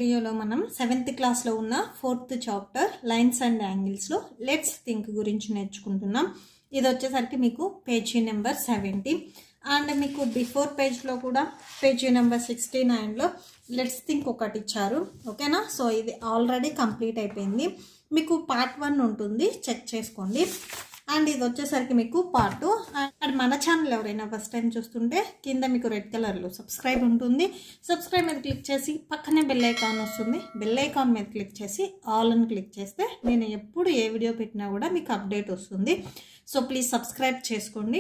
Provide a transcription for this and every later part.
వీడియోలో మనం సెవెంత్ క్లాస్లో ఉన్న ఫోర్త్ చాప్టర్ లైన్స్ అండ్ యాంగిల్స్లో లెట్స్ థింక్ గురించి నేర్చుకుంటున్నాం ఇది వచ్చేసరికి మీకు పేజీ నెంబర్ సెవెంటీ అండ్ మీకు బిఫోర్ పేజ్లో కూడా పేజీ నెంబర్ సిక్స్టీ నైన్లో లెట్స్ థింక్ ఒకటి ఇచ్చారు ఓకేనా సో ఇది ఆల్రెడీ కంప్లీట్ అయిపోయింది మీకు పార్ట్ వన్ ఉంటుంది చెక్ చేసుకోండి అండ్ ఇది వచ్చేసరికి మీకు పార్ట్ టూ అండ్ మన ఛానల్ ఎవరైనా ఫస్ట్ టైం చూస్తుంటే కింద మీకు రెడ్ కలర్లో సబ్స్క్రైబ్ ఉంటుంది సబ్స్క్రైబ్ మీద క్లిక్ చేసి పక్కనే బెల్ ఐకాన్ వస్తుంది బెల్ ఐకాన్ మీద క్లిక్ చేసి ఆల్ అని క్లిక్ చేస్తే నేను ఎప్పుడు ఏ వీడియో పెట్టినా కూడా మీకు అప్డేట్ వస్తుంది సో ప్లీజ్ సబ్స్క్రైబ్ చేసుకోండి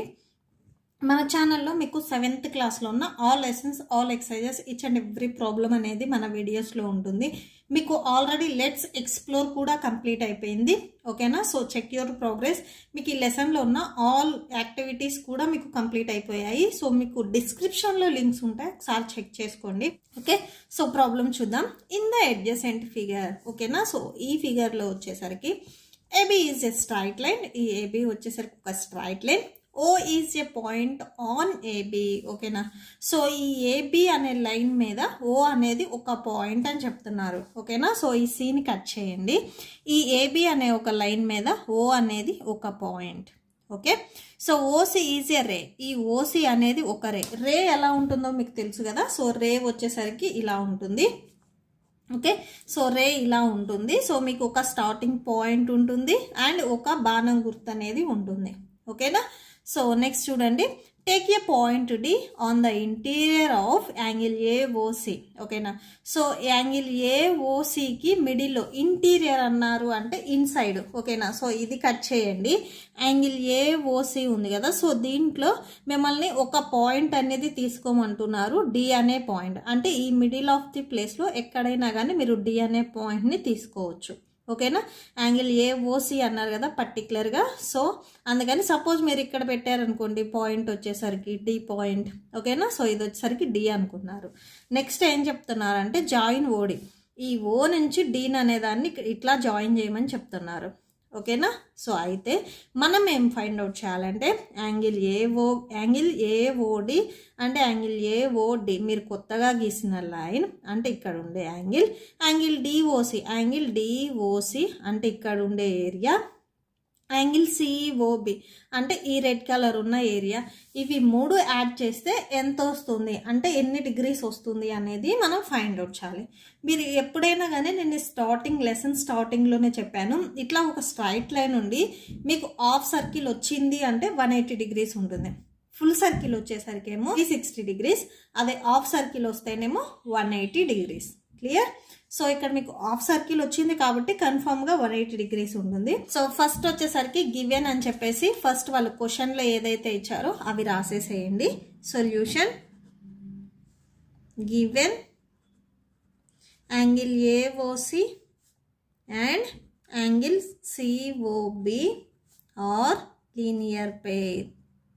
మన ఛానల్లో మీకు సెవెంత్ క్లాస్లో ఉన్న all lessons all exercises each and every problem అనేది మన వీడియోస్లో ఉంటుంది మీకు ఆల్రెడీ లెట్స్ ఎక్స్ప్లోర్ కూడా కంప్లీట్ అయిపోయింది ఓకేనా సో చెక్ యువర్ ప్రోగ్రెస్ మీకు ఈ లెసన్లో ఉన్న ఆల్ యాక్టివిటీస్ కూడా మీకు కంప్లీట్ అయిపోయాయి సో మీకు డిస్క్రిప్షన్లో లింక్స్ ఉంటాయి ఒకసారి చెక్ చేసుకోండి ఓకే సో ప్రాబ్లం చూద్దాం ఇన్ ద అడ్జసెంట్ ఫిగర్ ఓకేనా సో ఈ ఫిగర్లో వచ్చేసరికి AB is a straight line ఈ ఏబి వచ్చేసరికి ఒక straight line O is a point on AB ఓకేనా సో ఈ ఏబి అనే లైన్ మీద ఓ అనేది ఒక పాయింట్ అని చెప్తున్నారు ఓకేనా సో ఈ సీని కట్ చేయండి ఈ ఏబి అనే ఒక లైన్ మీద ఓ అనేది ఒక point okay so OC is a ray ఈ ఓసి అనేది ఒక రే రే ఎలా ఉంటుందో మీకు తెలుసు కదా సో రే వచ్చేసరికి ఇలా ఉంటుంది ఓకే సో రే ఇలా ఉంటుంది సో మీకు ఒక స్టార్టింగ్ పాయింట్ ఉంటుంది అండ్ ఒక బాణం గుర్తు అనేది ఉంటుంది ఓకేనా సో నెక్స్ట్ చూడండి take a point D on the interior of angle AOC ఓకేనా సో యాంగిల్ ఏఓసికి మిడిల్లో ఇంటీరియర్ అన్నారు అంటే ఇన్సైడ్ ఓకేనా సో ఇది కట్ చేయండి యాంగిల్ ఏఓసి ఉంది కదా సో దీంట్లో మిమ్మల్ని ఒక పాయింట్ అనేది తీసుకోమంటున్నారు డి అనే పాయింట్ అంటే ఈ మిడిల్ ఆఫ్ ది ప్లేస్లో ఎక్కడైనా కానీ మీరు డి అనే పాయింట్ని తీసుకోవచ్చు ఓకేనా యాంగిల్ ఏ ఓసి అన్నారు కదా పర్టికులర్గా సో అందుకని సపోజ్ మీరు ఇక్కడ పెట్టారనుకోండి పాయింట్ వచ్చేసరికి డి పాయింట్ ఓకేనా సో ఇది వచ్చేసరికి డి అనుకున్నారు నెక్స్ట్ ఏం చెప్తున్నారంటే జాయిన్ ఓడి ఈ ఓ నుంచి డీన్ అనేదాన్ని ఇట్లా జాయిన్ చేయమని చెప్తున్నారు ఓకేనా సో అయితే మనం ఏం ఫైండ్ అవుట్ చేయాలంటే యాంగిల్ ఏఓ యాంగిల్ ఏఓడి అంటే యాంగిల్ ఏఓడి మీరు కొత్తగా గీసిన లైన్ అంటే ఇక్కడ ఉండే angle angle DOC angle DOC అంటే ఇక్కడ ఉండే ఏరియా యాంగిల్ సిఓబి అంటే ఈ రెడ్ కలర్ ఉన్న ఏరియా ఇవి మూడు యాడ్ చేస్తే ఎంత వస్తుంది అంటే ఎన్ని డిగ్రీస్ వస్తుంది అనేది మనం ఫైండ్ అవుట్ చేయాలి మీరు ఎప్పుడైనా కానీ నేను స్టార్టింగ్ లెసన్ స్టార్టింగ్లోనే చెప్పాను ఇట్లా ఒక స్ట్రైట్ లైన్ ఉండి మీకు హాఫ్ సర్కిల్ వచ్చింది అంటే వన్ ఎయిటీ డిగ్రీస్ ఉంటుంది ఫుల్ సర్కిల్ వచ్చేసరికి ఏమో సిక్స్టీ డిగ్రీస్ అదే హాఫ్ సర్కిల్ వస్తేనేమో one eighty degrees clear so ఇక్కడ మీకు హాఫ్ సర్కిల్ వచ్చింది కాబట్టి కన్ఫర్మ్గా వన్ ఎయిటీ డిగ్రీస్ ఉంటుంది సో ఫస్ట్ వచ్చేసరికి గివెన్ అని చెప్పేసి ఫస్ట్ వాళ్ళు క్వశ్చన్లో ఏదైతే ఇచ్చారో అవి రాసేసేయండి solution given angle AOC and angle COB are linear pair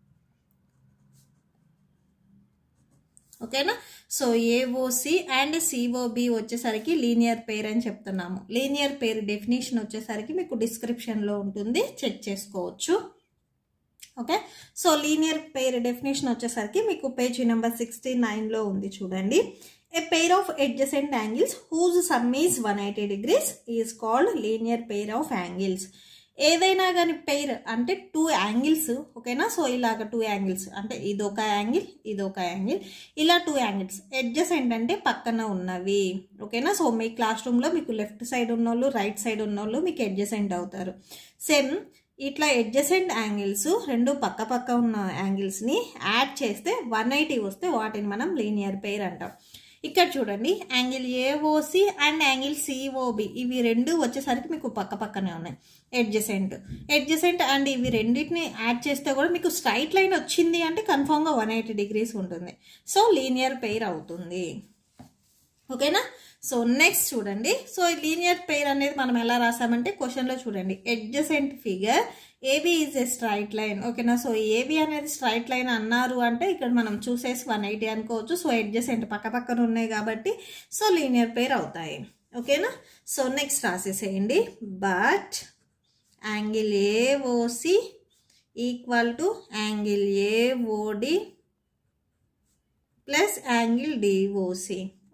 ఓకేనా సో ఏఓసి అండ్ సిఓబి వచ్చేసరికి లీనియర్ పేర్ అని చెప్తున్నాము లీనియర్ పేర్ డెఫినేషన్ వచ్చేసరికి మీకు డిస్క్రిప్షన్లో ఉంటుంది చెక్ చేసుకోవచ్చు okay so linear pair definition వచ్చేసరికి మీకు పేజీ నెంబర్ సిక్స్టీ నైన్లో ఉంది చూడండి a pair of adjacent angles whose sum is one eighty degrees is called linear pair of angles ఏదైనా కానీ పెయిర్ అంటే టూ యాంగిల్స్ ఓకేనా సో ఇలాగ టూ యాంగిల్స్ అంటే ఇదొక యాంగిల్ ఇదొక యాంగిల్ ఇలా టూ యాంగిల్స్ ఎడ్జసెంట్ అంటే పక్కన ఉన్నవి ఓకేనా సో మీ క్లాస్ రూమ్లో మీకు లెఫ్ట్ సైడ్ ఉన్నోళ్ళు రైట్ సైడ్ ఉన్నోళ్ళు మీకు ఎడ్జసెంట్ అవుతారు సేమ్ ఇట్లా ఎడ్జసెంట్ యాంగిల్స్ రెండు పక్క పక్క ఉన్న యాంగిల్స్ని యాడ్ చేస్తే వన్ ఎయిటీ వస్తే వాటిని మనం లీనియర్ పెయిర్ అంటాం ఇక్కడ చూడండి angle AOC and angle COB ఇవి రెండు వచ్చేసరికి మీకు పక్క పక్కనే ఉన్నాయి ఎడ్జసెంట్ ఎడ్జసెంట్ అండ్ ఇవి రెండింటిని యాడ్ చేస్తే కూడా మీకు స్ట్రైట్ లైన్ వచ్చింది అంటే కన్ఫామ్గా వన్ ఎయిటీ డిగ్రీస్ ఉంటుంది సో లీనియర్ పెయిర్ అవుతుంది ఓకేనా సో నెక్స్ట్ చూడండి సో లీనియర్ పెయిర్ అనేది మనం ఎలా రాసామంటే క్వశ్చన్లో చూడండి adjacent figure AB is a straight line ఓకేనా సో ఏబి అనేది స్ట్రైట్ లైన్ అన్నారు అంటే ఇక్కడ మనం చూసేసి వన్ ఎయిటీ అనుకోవచ్చు సో ఎడ్జసెంట్ పక్క పక్కన ఉన్నాయి కాబట్టి సో లీనియర్ పెయిర్ అవుతాయి ఓకేనా సో నెక్స్ట్ రాసేసేయండి but angle AOC equal to angle AOD plus angle DOC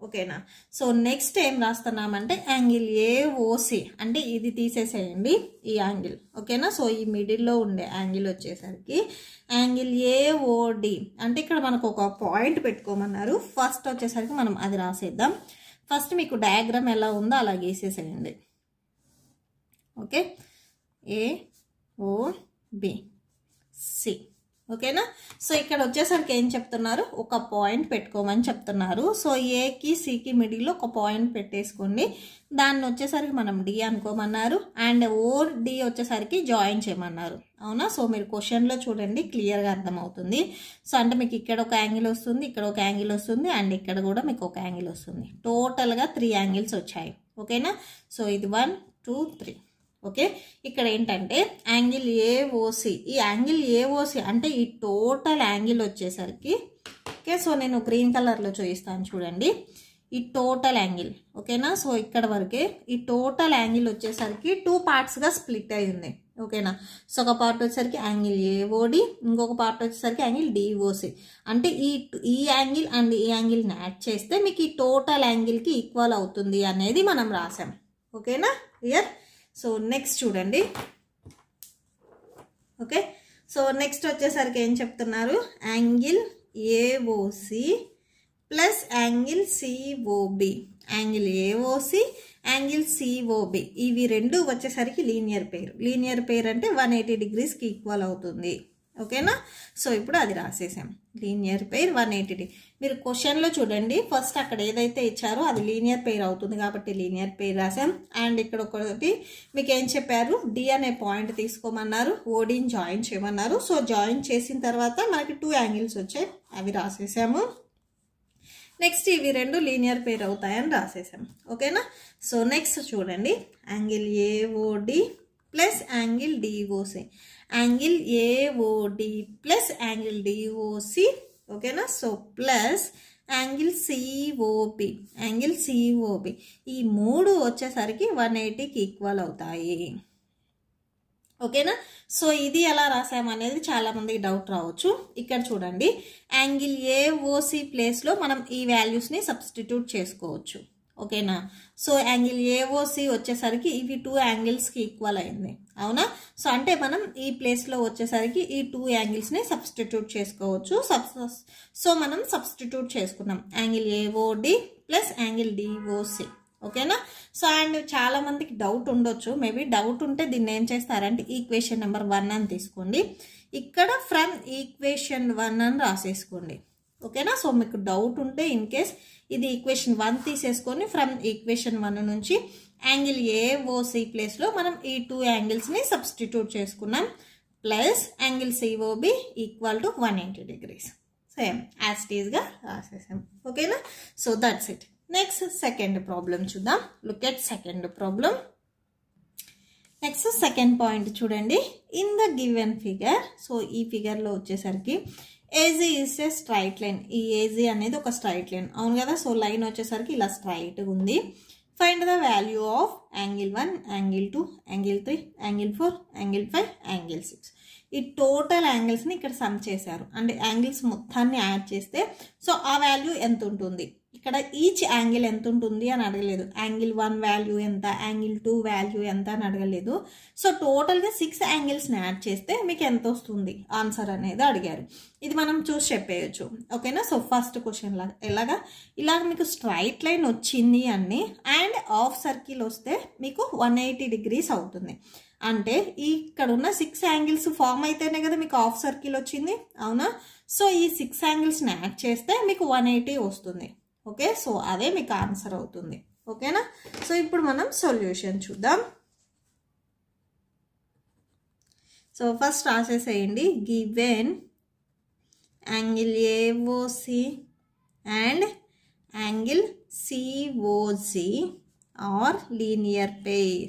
ఓకేనా సో నెక్స్ట్ ఏం రాస్తున్నామంటే యాంగిల్ ఏఓసి అంటే ఇది తీసేసేయండి ఈ యాంగిల్ ఓకేనా సో ఈ మిడిల్లో ఉండే యాంగిల్ వచ్చేసరికి యాంగిల్ ఏఓడి అంటే ఇక్కడ మనకు ఒక పాయింట్ పెట్టుకోమన్నారు ఫస్ట్ వచ్చేసరికి మనం అది రాసేద్దాం ఫస్ట్ మీకు డయాగ్రామ్ ఎలా ఉందో అలా గీసేసేయండి okay A O B C ఓకేనా సో ఇక్కడ వచ్చేసరికి ఏం చెప్తున్నారు ఒక పాయింట్ పెట్టుకోమని చెప్తున్నారు సో ఏకి సికి మిడిల్లో ఒక పాయింట్ పెట్టేసుకోండి దాన్ని వచ్చేసరికి మనం డి అనుకోమన్నారు అండ్ ఓ డి వచ్చేసరికి జాయిన్ చేయమన్నారు అవునా సో మీరు క్వశ్చన్లో చూడండి క్లియర్గా అర్థమవుతుంది సో అంటే మీకు ఇక్కడ ఒక యాంగిల్ వస్తుంది ఇక్కడ ఒక యాంగిల్ వస్తుంది అండ్ ఇక్కడ కూడా మీకు ఒక యాంగిల్ వస్తుంది టోటల్గా త్రీ యాంగిల్స్ వచ్చాయి ఓకేనా సో ఇది వన్ టూ త్రీ ఓకే ఇక్కడ ఏంటంటే యాంగిల్ ఏఓసి ఈ యాంగిల్ ఏఓసి అంటే ఈ టోటల్ యాంగిల్ వచ్చేసరికి ఓకే సో నేను గ్రీన్ కలర్లో చూపిస్తాను చూడండి ఈ టోటల్ యాంగిల్ ఓకేనా సో ఇక్కడ వరకే ఈ టోటల్ యాంగిల్ వచ్చేసరికి టూ పార్ట్స్గా స్ప్లిట్ అయింది ఓకేనా సో ఒక పార్ట్ వచ్చేసరికి యాంగిల్ ఏఓడి ఇంకొక పార్ట్ వచ్చేసరికి యాంగిల్ డిఓసి అంటే ఈ ఈ యాంగిల్ అండ్ ఈ యాంగిల్ని యాడ్ చేస్తే మీకు ఈ టోటల్ యాంగిల్కి ఈక్వల్ అవుతుంది అనేది మనం రాసాం ఓకేనా క్లియర్ సో నెక్స్ట్ చూడండి ఓకే సో నెక్స్ట్ వచ్చేసరికి ఏం చెప్తున్నారు angle AOC plus angle COB angle AOC angle COB ఇవి రెండు వచ్చేసరికి లీనియర్ పేర్ లీనియర్ పేర్ అంటే వన్ ఎయిటీ డిగ్రీస్కి ఈక్వల్ అవుతుంది ఓకేనా సో ఇప్పుడు అది రాసేసాం linear pair one eighty degree మీరు క్వశ్చన్లో చూడండి ఫస్ట్ అక్కడ ఏదైతే ఇచ్చారో అది లీనియర్ పేర్ అవుతుంది కాబట్టి లీనియర్ పేర్ రాసాం అండ్ ఇక్కడ ఒకటి మీకు ఏం చెప్పారు డి అనే పాయింట్ తీసుకోమన్నారు ఓడిని జాయిన్ చేయమన్నారు సో జాయిన్ చేసిన తర్వాత మనకి టూ యాంగిల్స్ వచ్చాయి అవి రాసేసాము నెక్స్ట్ ఇవి రెండు లీనియర్ పేర్ అవుతాయని రాసేసాం ఓకేనా సో నెక్స్ట్ చూడండి angle AOD plus angle DOC angle AOD plus angle DOC ఓకేనా so plus angle COB angle COB ఈ మూడు వచ్చేసరికి వన్ ఎయిటీకి ఈక్వల్ అవుతాయి ఓకేనా సో ఇది ఎలా రాసామనేది చాలా మందికి డౌట్ రావచ్చు ఇక్కడ చూడండి యాంగిల్ ఏఓసి ప్లేస్లో మనం ఈ వాల్యూస్ని సబ్స్టిట్యూట్ చేసుకోవచ్చు ఓకేనా సో యాంగిల్ ఏఓసి వచ్చేసరికి ఇవి టూ యాంగిల్స్కి ఈక్వల్ అయింది అవునా సో అంటే మనం ఈ ప్లేస్లో వచ్చేసరికి ఈ టూ యాంగిల్స్ని సబ్స్టిట్యూట్ చేసుకోవచ్చు సబ్ సో మనం సబ్స్టిట్యూట్ చేసుకున్నాం angle AOD plus angle DOC ఓకేనా సో అండ్ చాలా మందికి డౌట్ ఉండొచ్చు మేబీ డౌట్ ఉంటే దీన్ని ఏం చేస్తారంటే ఈక్వేషన్ నెంబర్ వన్ అని తీసుకోండి ఇక్కడ ఫ్రమ్ ఈక్వేషన్ వన్ అని రాసేసుకోండి ఓకేనా సో మీకు డౌట్ ఉంటే ఇన్ కేస్ ఇది ఈక్వేషన్ వన్ తీసేసుకొని ఫ్రమ్ ఈక్వేషన్ వన్ నుంచి యాంగిల్ ఏఓసి ప్లేస్లో మనం ఈ టూ యాంగిల్స్ని సబ్స్టిట్యూట్ చేసుకున్నాం plus angle COB equal to one eighty degrees same as టీజ్గా రాసేసాం ఓకేనా so that's it next second problem చూద్దాం look at second problem next second point చూడండి in the given figure so ఈ ఫిగర్లో వచ్చేసరికి AG is a straight line ఈ AG అనేది ఒక స్ట్రైట్ లైన్ అవును కదా సో లైన్ వచ్చేసరికి ఇలా స్ట్రైట్ ఉంది find the value of angle one angle two angle three angle four angle five angle six ఈ టోటల్ యాంగిల్స్ని ఇక్కడ సమ్ చేశారు అంటే యాంగిల్స్ మొత్తాన్ని యాడ్ చేస్తే సో ఆ వాల్యూ ఎంత ఉంటుంది ఇక్కడ ఈచ్ యాంగిల్ ఎంత ఉంటుంది అని అడగలేదు యాంగిల్ వన్ వాల్యూ ఎంత యాంగిల్ టూ వాల్యూ ఎంత అని అడగలేదు సో టోటల్గా సిక్స్ యాంగిల్స్ని యాడ్ చేస్తే మీకు ఎంత వస్తుంది ఆన్సర్ అనేది అడిగారు ఇది మనం చూసి చెప్పేయచ్చు ఓకేనా సో ఫస్ట్ క్వశ్చన్ లాగా ఎలాగా ఇలాగ మీకు స్ట్రైట్ లైన్ వచ్చింది అని అండ్ ఆఫ్ సర్కిల్ వస్తే మీకు వన్ ఎయిటీ డిగ్రీస్ అవుతుంది అంటే ఇక్కడ ఉన్న సిక్స్ యాంగిల్స్ ఫామ్ అయితేనే కదా మీకు ఆఫ్ సర్కిల్ వచ్చింది అవునా సో ఈ సిక్స్ యాంగిల్స్ని యాడ్ చేస్తే మీకు వన్ ఎయిటీ వస్తుంది ఓకే సో అదే మీకు ఆన్సర్ అవుతుంది ఓకేనా సో ఇప్పుడు మనం సొల్యూషన్ చూద్దాం సో ఫస్ట్ రాసేసేయండి given angle AOC and angle COC are linear pair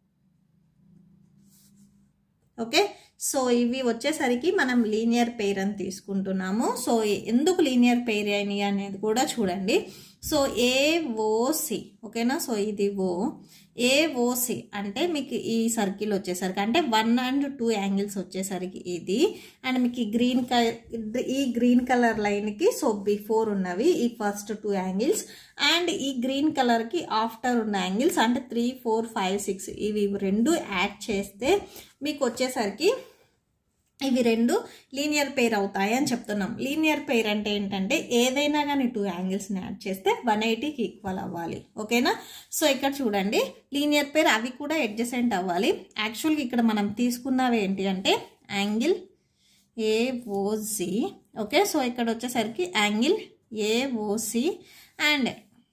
okay so ఇవి వచ్చేసరికి మనం లీనియర్ పెయిర్ అని తీసుకుంటున్నాము సో ఎందుకు లీనియర్ పెయిర్ అయినాయి అనేది కూడా చూడండి సో ఏ ఓసి ఓకేనా సో ఇది ఓ ఏఓసి అంటే మీకు ఈ సర్కిల్ వచ్చేసరికి అంటే వన్ అండ్ టూ యాంగిల్స్ వచ్చేసరికి ఇది అండ్ మీకు ఈ గ్రీన్ కలర్ ఈ గ్రీన్ కలర్ లైన్కి సో బిఫోర్ ఉన్నవి ఈ ఫస్ట్ టూ యాంగిల్స్ అండ్ ఈ గ్రీన్ కలర్కి ఆఫ్టర్ ఉన్న యాంగిల్స్ అంటే త్రీ ఫోర్ ఫైవ్ సిక్స్ ఇవి రెండు యాడ్ చేస్తే మీకు వచ్చేసరికి ఇవి రెండు లీనియర్ పెయిర్ అవుతాయి అని చెప్తున్నాం లీనియర్ పెయిర్ అంటే ఏంటంటే ఏదైనా కానీ టూ యాంగిల్స్ని యాడ్ చేస్తే వన్ ఎయిటీకి ఈక్వల్ అవ్వాలి ఓకేనా సో ఇక్కడ చూడండి లీనియర్ పెయిర్ అవి కూడా అడ్జసెంట్ అవ్వాలి యాక్చువల్గా ఇక్కడ మనం తీసుకున్నవి ఏంటి అంటే యాంగిల్ ఏఓసి ఓకే సో ఇక్కడ వచ్చేసరికి యాంగిల్ ఏఓసి అండ్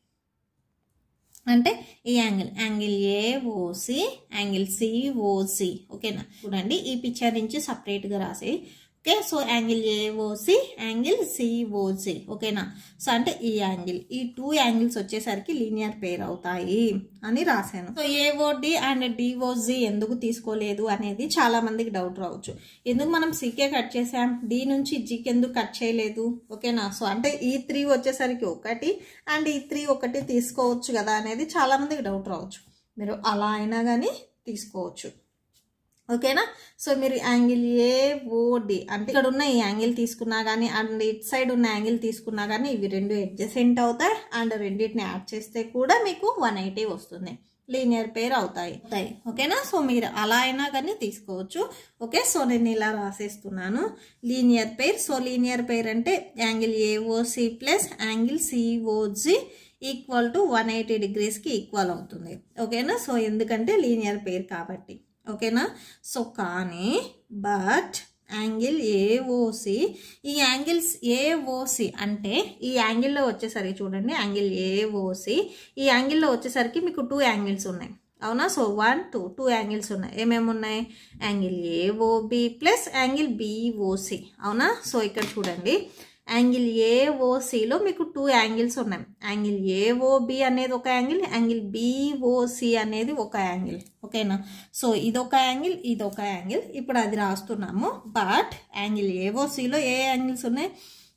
అంటే ఈ angle angle AOC angle COC ఓకేనా చూడండి ఈ పిక్చర్ నుంచి సపరేట్గా రాసి okay so angle AOC angle COC ఓకేనా సో అంటే ఈ యాంగిల్ ఈ టూ యాంగిల్స్ వచ్చేసరికి లీనియర్ పేర్ అవుతాయి అని రాశాను సో ఏఓడి అండ్ డిఓజి ఎందుకు తీసుకోలేదు అనేది చాలా మందికి డౌట్ రావచ్చు ఎందుకు మనం సీకే కట్ చేసాం డి నుంచి జీకి ఎందుకు కట్ చేయలేదు ఓకేనా సో అంటే ఈ త్రీ వచ్చేసరికి ఒకటి అండ్ ఈ త్రీ ఒకటి తీసుకోవచ్చు కదా అనేది చాలా మందికి డౌట్ రావచ్చు మీరు అలా అయినా కానీ తీసుకోవచ్చు ఓకేనా సో మీరు యాంగిల్ ఏఓడి అంటే ఇక్కడ ఉన్న ఈ యాంగిల్ తీసుకున్నా కానీ అండ్ ఇట్ సైడ్ ఉన్న యాంగిల్ తీసుకున్నా కానీ ఇవి రెండు అడ్జసెంట్ అవుతాయి అండ్ రెండింటిని యాడ్ చేస్తే కూడా మీకు వన్ ఎయిటీ వస్తుంది లీనియర్ పేర్ అవుతాయి అవుతాయి ఓకేనా సో మీరు అలా అయినా కానీ తీసుకోవచ్చు ఓకే సో నేను ఇలా రాసేస్తున్నాను linear pair so linear pair అంటే angle AOC plus angle COG equal to one eighty డిగ్రీస్కి ఈక్వల్ అవుతుంది ఓకేనా సో ఎందుకంటే లీనియర్ పేర్ కాబట్టి ఓకేనా సో కానీ బట్ యాంగిల్ ఏఓసి ఈ యాంగిల్స్ ఏఓసి అంటే ఈ యాంగిల్లో వచ్చేసరికి చూడండి యాంగిల్ ఏఓసి ఈ యాంగిల్లో వచ్చేసరికి మీకు టూ యాంగిల్స్ ఉన్నాయి అవునా so one two two angles ఉన్నాయి ఏమేమి ఉన్నాయి angle AOB plus angle BOC అవునా సో ఇక్కడ చూడండి యాంగిల్ ఏఓసిలో మీకు టూ యాంగిల్స్ ఉన్నాయి యాంగిల్ ఏఓబి అనేది ఒక యాంగిల్ యాంగిల్ బిఓసి అనేది ఒక యాంగిల్ ఓకేనా సో ఇదొక యాంగిల్ ఇదొక యాంగిల్ ఇప్పుడు అది రాస్తున్నాము బట్ యాంగిల్ ఏఓసిలో ఏ యాంగిల్స్ ఉన్నాయి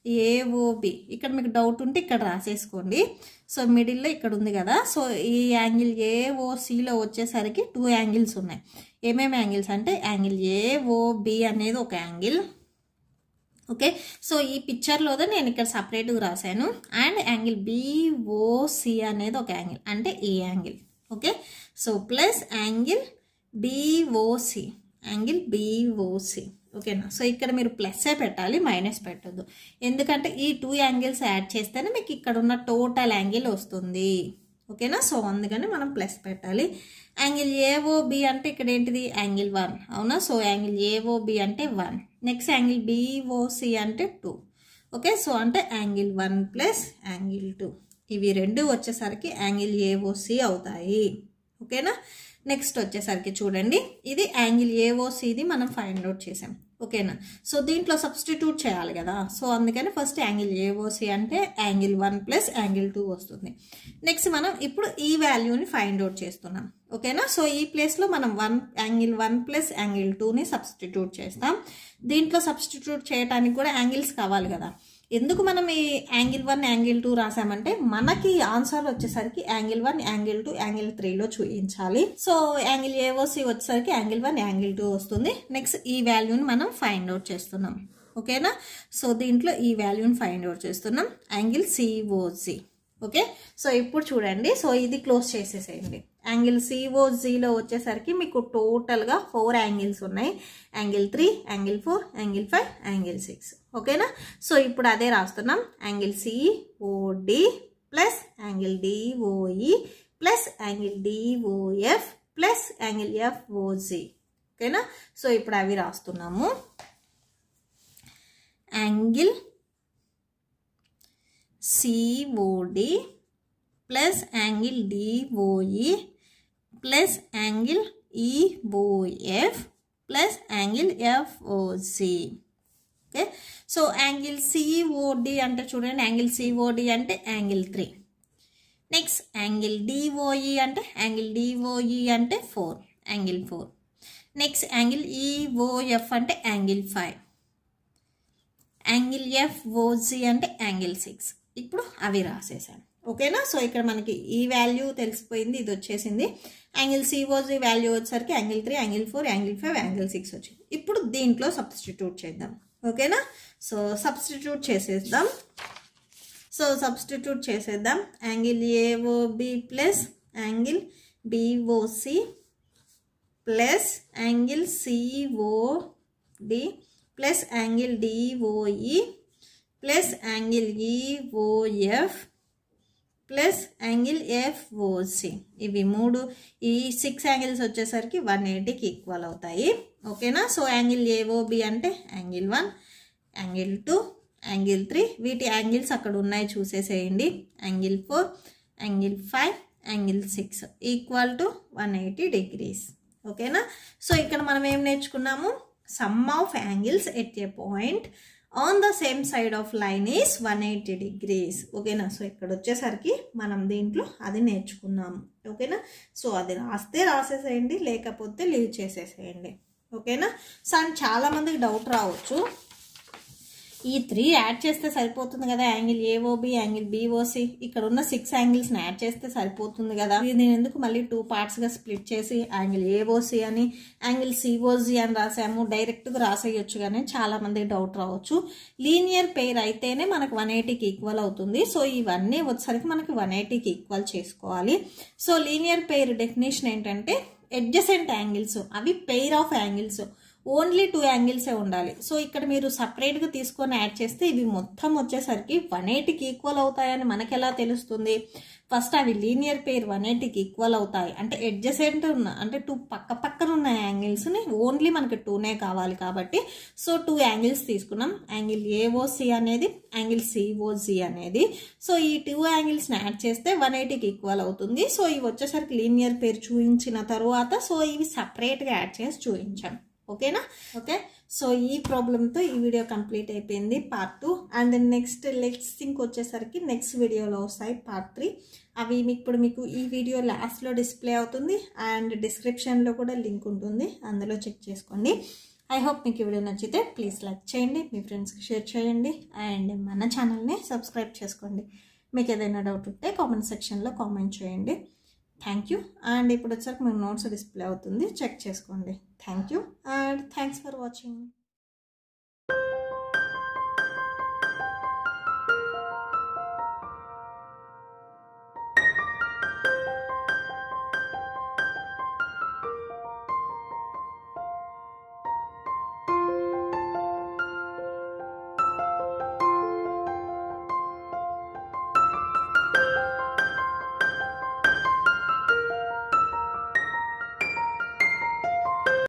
ఏఓబి ఇక్కడ మీకు డౌట్ ఉంటే ఇక్కడ రాసేసుకోండి సో మిడిల్లో ఇక్కడ ఉంది కదా సో ఈ యాంగిల్ ఏఓసిలో వచ్చేసరికి టూ యాంగిల్స్ ఉన్నాయి ఏమేమి యాంగిల్స్ అంటే యాంగిల్ ఏఓబి అనేది ఒక యాంగిల్ ఓకే సో ఈ పిక్చర్లోదే నేను ఇక్కడ సపరేట్గా రాశాను అండ్ యాంగిల్ బిఓసి అనేది ఒక యాంగిల్ అంటే ఈ angle okay so plus angle BOC angle BOC ఓకేనా సో ఇక్కడ మీరు ప్లస్సే పెట్టాలి మైనస్ పెట్టద్దు ఎందుకంటే ఈ టూ యాంగిల్స్ యాడ్ చేస్తేనే మీకు ఇక్కడ ఉన్న టోటల్ యాంగిల్ వస్తుంది ఓకేనా సో అందుకని మనం ప్లస్ పెట్టాలి యాంగిల్ ఏఓబి అంటే ఇక్కడ ఏంటిది యాంగిల్ వన్ అవునా సో యాంగిల్ ఏఓబి అంటే వన్ నెక్స్ట్ యాంగిల్ బిఓసి అంటే టూ ఓకే సో అంటే angle one plus angle two ఇవి రెండు వచ్చేసరికి యాంగిల్ ఏఓసి అవుతాయి ఓకేనా నెక్స్ట్ వచ్చేసరికి చూడండి ఇది యాంగిల్ ఏఓసిది మనం ఫైండ్ అవుట్ చేసాం ఓకేనా సో దీంట్లో సబ్స్టిట్యూట్ చేయాలి కదా సో అందుకని ఫస్ట్ యాంగిల్ ఏఓసి అంటే angle one plus angle two వస్తుంది నెక్స్ట్ మనం ఇప్పుడు ఈ వాల్యూని ఫైండ్ అవుట్ చేస్తున్నాం ఓకేనా సో ఈ ప్లేస్లో మనం one angle one plus angle టూని సబ్స్టిట్యూట్ చేస్తాం దీంట్లో సబ్స్టిట్యూట్ చేయడానికి కూడా యాంగిల్స్ కావాలి కదా ఎందుకు మనం ఈ యాంగిల్ వన్ యాంగిల్ టూ రాసామంటే మనకి ఆన్సర్ వచ్చేసరికి angle one angle two angle త్రీలో చూపించాలి సో యాంగిల్ ఏఓసి వచ్చేసరికి యాంగిల్ వన్ యాంగిల్ టూ వస్తుంది నెక్స్ట్ ఈ వాల్యూని మనం ఫైండ్ అవుట్ చేస్తున్నాం ఓకేనా సో దీంట్లో ఈ వాల్యూని ఫైండ్ అవుట్ చేస్తున్నాం యాంగిల్ సిఓసి ఓకే సో ఇప్పుడు చూడండి సో ఇది క్లోజ్ చేసేసేయండి యాంగిల్ సిఓజీలో వచ్చేసరికి మీకు టోటల్గా ఫోర్ యాంగిల్స్ ఉన్నాయి angle three angle four angle five angle six ఓకేనా సో ఇప్పుడు అదే రాస్తున్నాం angle COD plus angle DOE plus angle DOF plus angle FOG ఓకేనా సో ఇప్పుడు అవి రాస్తున్నాము angle COD plus angle DOE plus angle EOF plus angle FOC okay so angle COD అంటే చూడండి యాంగిల్ సిఓడి అంటే angle three next angle DOE అంటే angle DOE అంటే four angle four next angle EOF అంటే angle five angle FOG అంటే angle six ఇప్పుడు అవి రాసేసాను ఓకేనా సో ఇక్కడ మనకి ఈ వాల్యూ తెలిసిపోయింది ఇది వచ్చేసింది యాంగిల్ సిఓజీ వాల్యూ వచ్చేసరికి angle three angle four angle five angle six వచ్చింది ఇప్పుడు దీంట్లో సబ్స్టిట్యూట్ చేద్దాం ఓకేనా సో సబ్స్టిట్యూట్ చేసేద్దాం సో సబ్స్టిట్యూట్ చేసేద్దాం angle AOB plus angle BOC plus angle COD plus angle DOE plus angle EOF plus angle FOC ఇవి మూడు ఈ సిక్స్ యాంగిల్స్ వచ్చేసరికి వన్ ఎయిటీకి ఈక్వల్ అవుతాయి ఓకేనా సో యాంగిల్ ఏఓబి అంటే angle one angle two angle three వీటి యాంగిల్స్ అక్కడ ఉన్నాయి చూసేసేయండి angle four angle five angle six equal to one eighty degrees ఓకేనా సో ఇక్కడ మనం ఏం నేర్చుకున్నాము sum of angles at a point on the same side of line is one eighty degrees ఓకేనా సో ఇక్కడ వచ్చేసరికి మనం దీంట్లో అది నేర్చుకున్నాము ఓకేనా సో అది రాస్తే రాసేసేయండి లేకపోతే లీవ్ చేసేసేయండి ఓకేనా సో అండ్ చాలా మందికి డౌట్ రావచ్చు ఈ త్రీ యాడ్ చేస్తే సరిపోతుంది కదా యాంగిల్ ఏఓబి యాంగిల్ బీఓసి ఇక్కడ ఉన్న సిక్స్ యాంగిల్స్ని యాడ్ చేస్తే సరిపోతుంది కదా నేను ఎందుకు మళ్ళీ టూ పార్ట్స్గా స్ప్లిట్ చేసి యాంగిల్ ఏఓసి అని యాంగిల్ సిఓజి అని రాసాము డైరెక్ట్గా రాసేయచ్చు కానీ చాలా మంది డౌట్ రావచ్చు లీనియర్ పెయిర్ అయితేనే మనకు వన్ ఎయిటీకి ఈక్వల్ అవుతుంది సో ఇవన్నీ వచ్చేసరికి మనకి వన్ ఎయిటీకి ఈక్వల్ చేసుకోవాలి సో లీనియర్ పెయిర్ డెఫినేషన్ ఏంటంటే అడ్జసెంట్ యాంగిల్స్ అవి pair of angles only two యాంగిల్సే ఉండాలి సో ఇక్కడ మీరు సపరేట్గా తీసుకొని యాడ్ చేస్తే ఇవి మొత్తం వచ్చేసరికి వన్ ఎయిటీకి ఈక్వల్ అవుతాయని మనకి ఎలా తెలుస్తుంది ఫస్ట్ అవి లీనియర్ పేర్ వన్ ఎయిటీకి ఈక్వల్ అవుతాయి అంటే అడ్జసెంట్ ఉన్న అంటే టూ పక్క పక్కన ఉన్న యాంగిల్స్ని ఓన్లీ మనకి టూనే కావాలి కాబట్టి సో టూ యాంగిల్స్ తీసుకున్నాం యాంగిల్ ఏఓసి అనేది యాంగిల్ సిఓజి అనేది సో ఈ టూ యాంగిల్స్ని యాడ్ చేస్తే వన్ ఎయిటీకి ఈక్వల్ అవుతుంది సో ఇవి వచ్చేసరికి లీనియర్ పేరు చూపించిన తర్వాత సో ఇవి సపరేట్గా యాడ్ చేసి చూపించాం ఓకేనా ఓకే సో ఈ ప్రాబ్లంతో ఈ వీడియో కంప్లీట్ అయిపోయింది part two and next next think వచ్చేసరికి నెక్స్ట్ వీడియోలో వస్తాయి పార్ట్ త్రీ అవి మీకు ఇప్పుడు మీకు ఈ వీడియో లాస్ట్లో డిస్ప్లే అవుతుంది అండ్ డిస్క్రిప్షన్లో కూడా లింక్ ఉంటుంది అందులో చెక్ చేసుకోండి ఐ హోప్ మీకు ఈ వీడియో నచ్చితే ప్లీజ్ లైక్ చేయండి మీ ఫ్రెండ్స్కి షేర్ చేయండి అండ్ మన ఛానల్ని సబ్స్క్రైబ్ చేసుకోండి మీకు ఏదైనా డౌట్ ఉంటే కామెంట్ సెక్షన్లో కామెంట్ చేయండి థ్యాంక్ యూ అండ్ ఇప్పుడు వచ్చాక మీకు నోట్స్ డిస్ప్లే అవుతుంది చెక్ చేసుకోండి thank you and thanks for watching